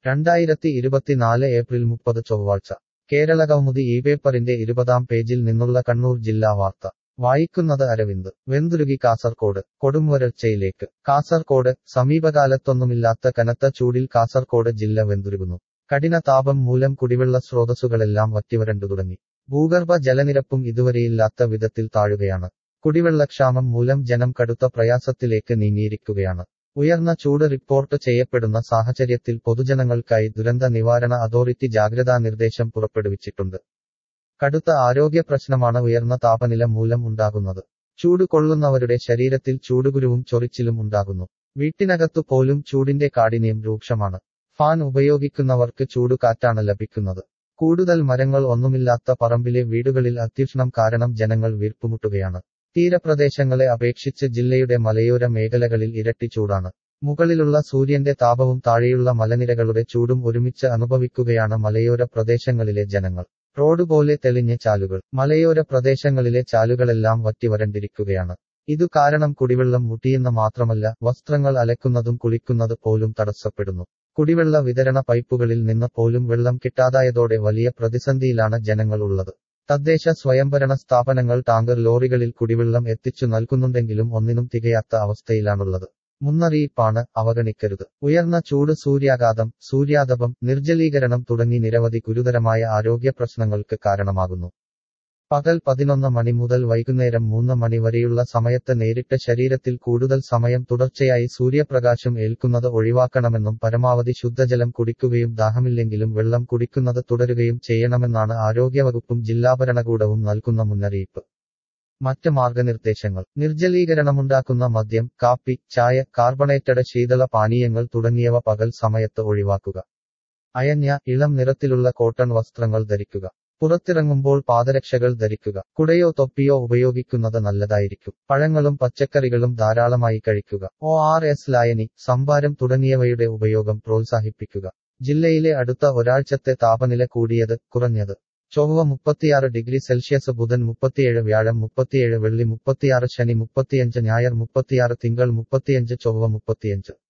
രണ്ടായിരത്തി ഇരുപത്തിനാല് ഏപ്രിൽ മുപ്പത് ചൊവ്വാഴ്ച കേരള കൗമുദി ഈ പേപ്പറിന്റെ ഇരുപതാം പേജിൽ നിന്നുള്ള കണ്ണൂർ ജില്ലാ വാർത്ത വായിക്കുന്നത് അരവിന്ദ് വെന്തുരുകി കാസർകോട് കൊടുംവരൾച്ചയിലേക്ക് കാസർകോട് സമീപകാലത്തൊന്നുമില്ലാത്ത കനത്ത ചൂടിൽ കാസർകോട് ജില്ല വെന്തുരുകുന്നു കഠിന താപം മൂലം കുടിവെള്ള സ്രോതസ്സുകളെല്ലാം വറ്റിവരണ്ടു തുടങ്ങി ഭൂഗർഭ ജലനിരപ്പും ഇതുവരെയില്ലാത്ത വിധത്തിൽ താഴുകയാണ് കുടിവെള്ളക്ഷാമം മൂലം ജനം കടുത്ത പ്രയാസത്തിലേക്ക് നീങ്ങിയിരിക്കുകയാണ് ഉയർന്ന ചൂട് റിപ്പോർട്ട് ചെയ്യപ്പെടുന്ന സാഹചര്യത്തിൽ പൊതുജനങ്ങൾക്കായി ദുരന്ത നിവാരണ അതോറിറ്റി ജാഗ്രതാ നിർദ്ദേശം പുറപ്പെടുവിച്ചിട്ടുണ്ട് കടുത്ത ആരോഗ്യ പ്രശ്നമാണ് ഉയർന്ന താപനില മൂലം ഉണ്ടാകുന്നത് ചൂട് കൊള്ളുന്നവരുടെ ശരീരത്തിൽ ചൂടുകുരുവും ചൊറിച്ചിലും ഉണ്ടാകുന്നു വീട്ടിനകത്തു പോലും ചൂടിന്റെ കാഠിന്യം രൂക്ഷമാണ് ഫാൻ ഉപയോഗിക്കുന്നവർക്ക് ചൂടുകാറ്റാണ് ലഭിക്കുന്നത് കൂടുതൽ മരങ്ങൾ ഒന്നുമില്ലാത്ത പറമ്പിലെ വീടുകളിൽ അത്യുഷ്ണം കാരണം ജനങ്ങൾ വീർപ്പുമുട്ടുകയാണ് തീരപ്രദേശങ്ങളെ അപേക്ഷിച്ച് ജില്ലയുടെ മലയോര മേഖലകളിൽ ഇരട്ടി ചൂടാണ് മുകളിലുള്ള സൂര്യന്റെ താപവും താഴെയുള്ള മലനിരകളുടെ ചൂടും ഒരുമിച്ച് അനുഭവിക്കുകയാണ് മലയോര പ്രദേശങ്ങളിലെ ജനങ്ങൾ റോഡ് പോലെ തെളിഞ്ഞ ചാലുകൾ മലയോര പ്രദേശങ്ങളിലെ ചാലുകളെല്ലാം വറ്റിവരണ്ടിരിക്കുകയാണ് ഇതു കാരണം കുടിവെള്ളം മുട്ടിയെന്ന് മാത്രമല്ല വസ്ത്രങ്ങൾ അലക്കുന്നതും കുളിക്കുന്നത് പോലും തടസ്സപ്പെടുന്നു കുടിവെള്ള വിതരണ പൈപ്പുകളിൽ നിന്ന് പോലും വെള്ളം കിട്ടാതായതോടെ വലിയ പ്രതിസന്ധിയിലാണ് ജനങ്ങൾ ഉള്ളത് തദ്ദേശ സ്വയംഭരണ സ്ഥാപനങ്ങൾ ടാങ്കർ ലോറികളിൽ കുടിവെള്ളം എത്തിച്ചു നൽകുന്നുണ്ടെങ്കിലും ഒന്നിനും തികയാത്ത അവസ്ഥയിലാണുള്ളത് മുന്നറിയിപ്പാണ് അവഗണിക്കരുത് ഉയർന്ന ചൂട് സൂര്യാഘാതം സൂര്യാതപം നിർജ്ജലീകരണം തുടങ്ങി നിരവധി ഗുരുതരമായ ആരോഗ്യ പ്രശ്നങ്ങൾക്ക് കാരണമാകുന്നു പകൽ പതിനൊന്ന് മണി മുതൽ വൈകുന്നേരം മൂന്ന് മണി വരെയുള്ള സമയത്ത് നേരിട്ട് ശരീരത്തിൽ കൂടുതൽ സമയം തുടർച്ചയായി സൂര്യപ്രകാശം ഏൽക്കുന്നത് ഒഴിവാക്കണമെന്നും പരമാവധി ശുദ്ധജലം കുടിക്കുകയും ദാഹമില്ലെങ്കിലും വെള്ളം കുടിക്കുന്നത് തുടരുകയും ചെയ്യണമെന്നാണ് ആരോഗ്യവകുപ്പും ജില്ലാ ഭരണകൂടവും നൽകുന്ന മുന്നറിയിപ്പ് മറ്റ് മാർഗനിർദ്ദേശങ്ങൾ നിർജ്ജലീകരണമുണ്ടാക്കുന്ന മദ്യം കാപ്പി ചായ കാർബണേറ്റഡ് ശീതള പാനീയങ്ങൾ തുടങ്ങിയവ പകൽ സമയത്ത് ഒഴിവാക്കുക അയഞ്ഞ ഇളം നിറത്തിലുള്ള കോട്ടൺ വസ്ത്രങ്ങൾ ധരിക്കുക പുറത്തിറങ്ങുമ്പോൾ പാദരക്ഷകൾ ധരിക്കുക കുടയോ തൊപ്പിയോ ഉപയോഗിക്കുന്നത് നല്ലതായിരിക്കും പഴങ്ങളും പച്ചക്കറികളും ധാരാളമായി കഴിക്കുക ഒ ആർ എസ് ലായനി സംഭാരം തുടങ്ങിയവയുടെ ഉപയോഗം പ്രോത്സാഹിപ്പിക്കുക ജില്ലയിലെ അടുത്ത ഒരാഴ്ചത്തെ താപനില കൂടിയത് കുറഞ്ഞത് ചൊവ്വ മുപ്പത്തിയാറ് ഡിഗ്രി സെൽഷ്യസ് ബുധൻ മുപ്പത്തിയേഴ് വ്യാഴം മുപ്പത്തിയേഴ് വെള്ളി മുപ്പത്തിയാറ് ശനി മുപ്പത്തിയഞ്ച് ഞായർ മുപ്പത്തിയാറ് തിങ്കൾ മുപ്പത്തിയഞ്ച് ചൊവ്വ മുപ്പത്തിയഞ്ച്